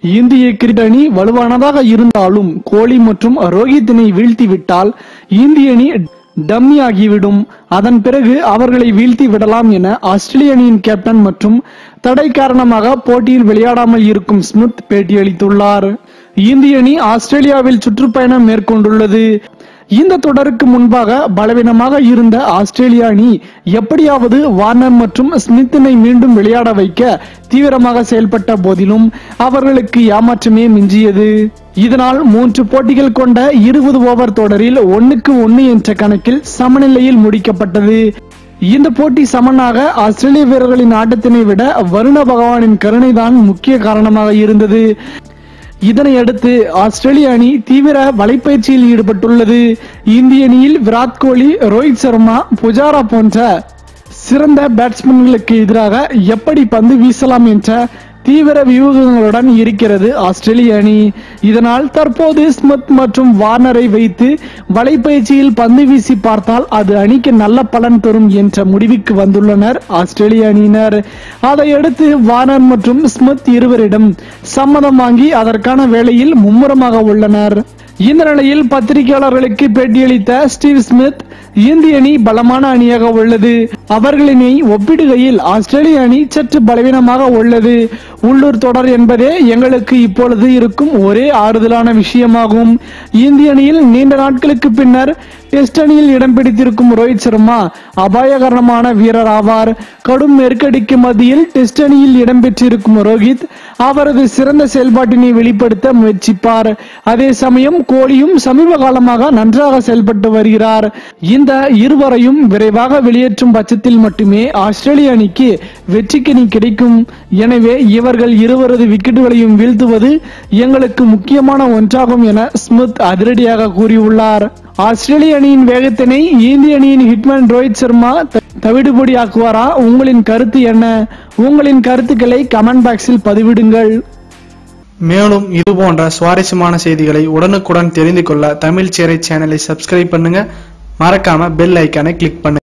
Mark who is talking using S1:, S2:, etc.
S1: இந்திய கிரிக்கெட் அணி வலுவானதாக இருந்தாலும் கோலி மற்றும் ரோஹித்தினை வீழ்த்திவிட்டால் இந்திய அணி டம்மி ஆகிவிடும் அதன் பிறகு அவர்களை வீழ்த்தி விடலாம் என ஆஸ்திரேலிய அணியின் கேப்டன் மற்றும் தடை காரணமாக போட்டியில் விளையாடாமல் இருக்கும் ஸ்மித் பேட்டியளித்துள்ளார் இந்திய அணி ஆஸ்திரேலியாவில் சுற்றுப்பயணம் மேற்கொண்டுள்ளது இந்த தொடருக்கு முன்பாக பலவீனமாக இருந்த ஆஸ்திரேலிய அணி எப்படியாவது வார்னர் மற்றும் ஸ்மித்தினை மீண்டும் விளையாட வைக்க தீவிரமாக செயல்பட்ட போதிலும் அவர்களுக்கு ஏமாற்றமே மிஞ்சியது இதனால் மூன்று போட்டிகள் கொண்ட இருபது ஓவர் தொடரில் ஒன்னுக்கு ஒன்னு என்ற கணக்கில் சமநிலையில் முடிக்கப்பட்டது இந்த போட்டி சமனாக ஆஸ்திரேலிய வீரர்களின் ஆட்டத்தினை விட வருண பகவானின் கருணைதான் முக்கிய காரணமாக இருந்தது இதனையடுத்து ஆஸ்திரேலிய அணி தீவிர வலைப்பயிற்சியில் ஈடுபட்டுள்ளது இந்திய அணியில் விராட் கோலி ரோஹித் சர்மா புஜாரா போன்ற சிறந்த பேட்ஸ்மேன்களுக்கு எதிராக எப்படி பந்து வீசலாம் என்ற தீவிர வியூகங்களுடன் இருக்கிறது ஆஸ்திரேலிய அணி இதனால் தற்போது ஸ்மித் மற்றும் வார்னரை வைத்து வலைப்பயிற்சியில் பந்து வீசி பார்த்தால் அது அணிக்கு நல்ல பலன் தரும் என்ற முடிவுக்கு வந்துள்ளனர் ஆஸ்திரேலிய அணியினர் அதையடுத்து வார்னர் மற்றும் ஸ்மித் இருவரிடம் சம்மதம் வாங்கி அதற்கான வேலையில் மும்முரமாக உள்ளனர் இந்த நிலையில் பத்திரிகையாளர்களுக்கு பேட்டியளித்த ஸ்டீவ் ஸ்மித் இந்திய அணி பலமான அணியாக உள்ளது அவர்களினை ஒப்பிடுகையில் ஆஸ்திரேலிய அணி சற்று பலவீனமாக உள்ளது உள்ளூர் தொடர் என்பதே எங்களுக்கு இப்பொழுது இருக்கும் ஒரே ஆறுதலான விஷயமாகும் இந்திய அணியில் நீண்ட நாட்களுக்கு பின்னர் டெஸ்ட் அணியில் இடம் பிடித்திருக்கும் ரோஹித் சர்மா அபாயகரமான வீரர் ஆவார் கடும் நெருக்கடிக்கு மத்தியில் டெஸ்ட் அணியில் இடம்பெற்றிருக்கும் ரோஹித் அவரது சிறந்த செயல்பாட்டினை வெளிப்படுத்த முயற்சிப்பார் அதே சமயம் கோலியும் சமீப காலமாக நன்றாக செயல்பட்டு வருகிறார் இந்த இருவரையும் விரைவாக வெளியேற்றும் பட்சத்தில் மட்டுமே ஆஸ்திரேலிய அணிக்கு வெற்றிக்கணி கிடைக்கும் எனவே இவர்கள் இருவரது விக்கெட்டுகளையும் வீழ்த்துவது எங்களுக்கு முக்கியமான ஒன்றாகும் என ஸ்மித் அதிரடியாக கூறியுள்ளார் ஆஸ்திரேலிய அணியின் வேகத்தினை இந்திய அணியின் ஹிட்மேன் ரோஹித் சர்மா த- தவிடுபொடியாக்குவாரா உங்களின் கருத்து என்ன உங்களின் கருத்துக்களை கமெண்ட் பாக்ஸில் பதிவிடுங்கள்
S2: மேலும் இது போன்ற சுவாரஸ்யமான செய்திகளை உடனுக்குடன் தெரிந்து கொள்ள தமிழ் சேரை சேனலை சப்ஸ்கிரைப் பண்ணுங்க மறக்காம பெல் ஐக்கானை கிளிக் பண்ணுங்க